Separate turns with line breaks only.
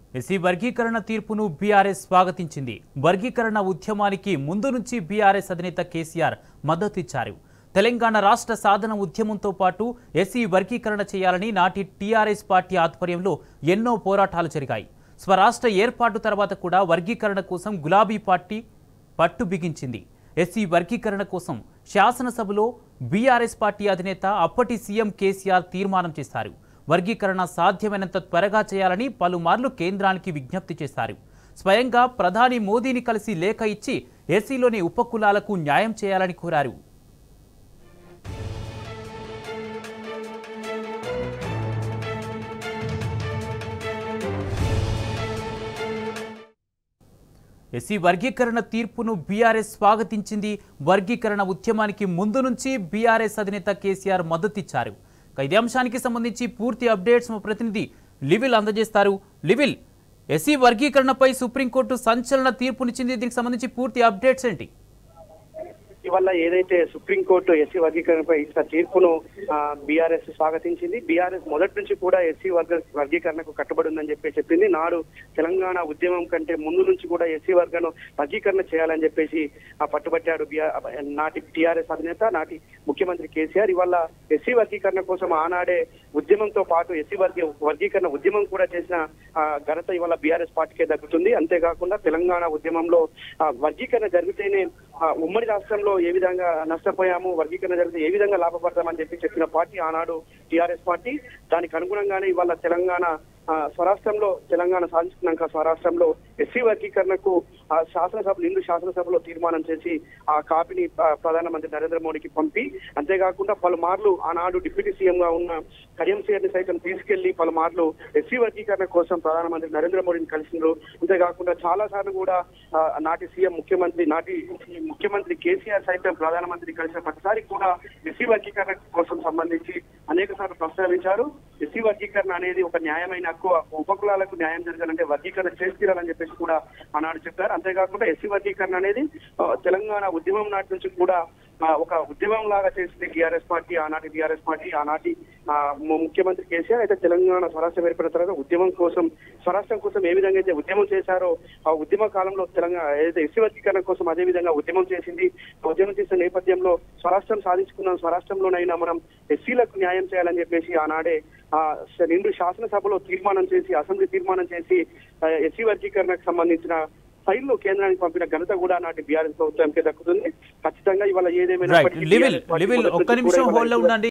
SC వర్గీకరణ తీర్పును BRS స్వాగతించింది వర్గీకరణ ఉద్యమానికి ముందు నుంచి బీఆర్ఎస్ అధినేత కేసీఆర్ మద్దతిచ్చారు తెలంగాణ రాష్ట్ర సాధన ఉద్యమంతో పాటు ఎస్సీ వర్గీకరణ చేయాలని నాటి టీఆర్ఎస్ పార్టీ ఆధ్వర్యంలో ఎన్నో పోరాటాలు జరిగాయి స్వరాష్ట్ర ఏర్పాటు తర్వాత కూడా వర్గీకరణ కోసం గులాబీ పార్టీ పట్టు బిగించింది ఎస్సీ వర్గీకరణ కోసం శాసనసభలో బీఆర్ఎస్ పార్టీ అధినేత అప్పటి సీఎం కేసీఆర్ తీర్మానం చేశారు వర్గీకరణ సాధ్యమైనంత త్వరగా చేయాలని పలుమార్లు కేంద్రానికి విజ్ఞప్తి చేశారు స్వయంగా ప్రధాని మోదీని కలిసి లేఖ ఇచ్చి ఎస్సీలోని ఉపకులాలకు న్యాయం చేయాలని కోరారు ఎస్సీ వర్గీకరణ తీర్పును బీఆర్ఎస్ స్వాగతించింది వర్గీకరణ ఉద్యమానికి ముందు నుంచి బీఆర్ఎస్ అధినేత కేసీఆర్ మద్దతిచ్చారు ఇక ఇదే అంశానికి సంబంధించి పూర్తి అప్డేట్స్ మా ప్రతినిధి లివిల్ అందజేస్తారు లివిల్ ఎస్సీ వర్గీకరణపై సుప్రీంకోర్టు సంచలన తీర్పునిచ్చింది దీనికి సంబంధించి పూర్తి అప్డేట్స్ ఏంటి
ఇవల్ల ఏదైతే సుప్రీంకోర్టు ఎస్సీ వర్గీకరణపై ఇచ్చిన తీర్పును బీఆర్ఎస్ స్వాగతించింది బీఆర్ఎస్ మొదటి నుంచి కూడా ఎస్సీ వర్గ వర్గీకరణకు కట్టుబడి ఉందని చెప్పి చెప్పింది నాడు తెలంగాణ ఉద్యమం కంటే ముందు నుంచి కూడా ఎస్సీ వర్గను వర్గీకరణ చేయాలని చెప్పేసి ఆ, పట్టుబట్టాడు BR నాటి టీఆర్ఎస్ అధినేత నాటి ముఖ్యమంత్రి కేసీఆర్ ఇవాళ ఎస్సీ వర్గీకరణ కోసం ఆనాడే ఉద్యమంతో పాటు ఎస్సీ వర్గీ వర్గీకరణ ఉద్యమం కూడా చేసిన ఆ, ఘనత ఇవాళ బీఆర్ఎస్ పార్టీకే దక్కుతుంది అంతేకాకుండా తెలంగాణ ఉద్యమంలో ఆ, వర్గీకరణ జరిగితేనే ఆ, ఉమ్మడి రాష్ట్రంలో ఏ విధంగా నష్టపోయాము వర్గీకరణ జరిగితే ఏ విధంగా లాభపడతామని చెప్పి చెప్పిన పార్టీ ఆనాడు టీఆర్ఎస్ పార్టీ దానికి అనుగుణంగానే ఇవాళ తెలంగాణ ఆ, స్వరాష్ట్రంలో తెలంగాణ సాధించుకున్నాక స్వరాష్ట్రంలో ఎస్సీ వర్గీకరణకు ఆ శాసనసభ నిండు శాసనసభలో తీర్మానం చేసి ఆ కాపీని ఆ, ప్రధానమంత్రి నరేంద్ర మోడీకి పంపి అంతేకాకుండా పలుమార్లు ఆనాడు డిప్యూటీ సీఎం గా ఉన్న కడియం ని సైతం తీసుకెళ్లి పలుమార్లు ఎస్సీ వర్గీకరణ కోసం ప్రధానమంత్రి నరేంద్ర మోడీని కలిసిండ్రు అంతేకాకుండా చాలా సార్లు కూడా ఆ, నాటి సీఎం ముఖ్యమంత్రి నాటి ముఖ్యమంత్రి కేసీఆర్ సైతం ప్రధానమంత్రి కలిసిన ప్రతిసారి కూడా ఎస్సీ వర్గీకరణ కోసం సంబంధించి అనేక సార్లు ప్రస్తావించారు ఎస్సీ వర్గీకరణ అనేది ఒక న్యాయమైన హక్కు ఉపకులాలకు న్యాయం జరగాలంటే వర్గీకరణ చేసి తీరాలని చెప్పేసి కూడా ఆనాడు చెప్పారు అంతేకాకుండా ఎస్సీ వర్గీకరణ అనేది ఆ, తెలంగాణ ఉద్యమం నాటి నుంచి కూడా ఆ, ఒక ఉద్యమం లాగా చేసింది టీఆర్ఎస్ పార్టీ ఆనాటి టీఆర్ఎస్ పార్టీ ఆనాటి ఆ, ము- ముఖ్యమంత్రి కేసీఆర్ అయితే తెలంగాణ స్వరాష్ట్రం ఏర్పడిన తర్వాత ఉద్యమం కోసం స్వరాష్ట్రం కోసం ఏ విధంగా అయితే ఉద్యమం చేశారో ఆ ఉద్యమ కాలంలో తెలంగాణ ఏదైతే ఎస్సీ వర్గీకరణ కోసం అదే విధంగా ఉద్యమం చేసింది ఉద్యమం చేసిన నేపథ్యంలో స్వరాష్ట్రం సాధించుకున్నాం స్వరాష్ట్రంలోనైనా మనం ఎస్సీలకు న్యాయం చేయాలని చెప్పేసి ఆనాడే ఆ స- నిండు శాసనసభలో తీర్మానం చేసి అసెంబ్లీ తీర్మానం చేసి ఆ, ఎస్సీ వర్గీకరణకు సంబంధించిన ఫైల్ను కేంద్రానికి పంపిన ఘనత కూడా నాటి బీఆర్ఎస్ ప్రభుత్వానికి దక్కుతుంది ఖచ్చితంగా ఇవాళ ఏదేమైనా
రైట్ లివిల్ లివిల్ ఒక్క నిమిషం హోల్డ్ లో ఉండండి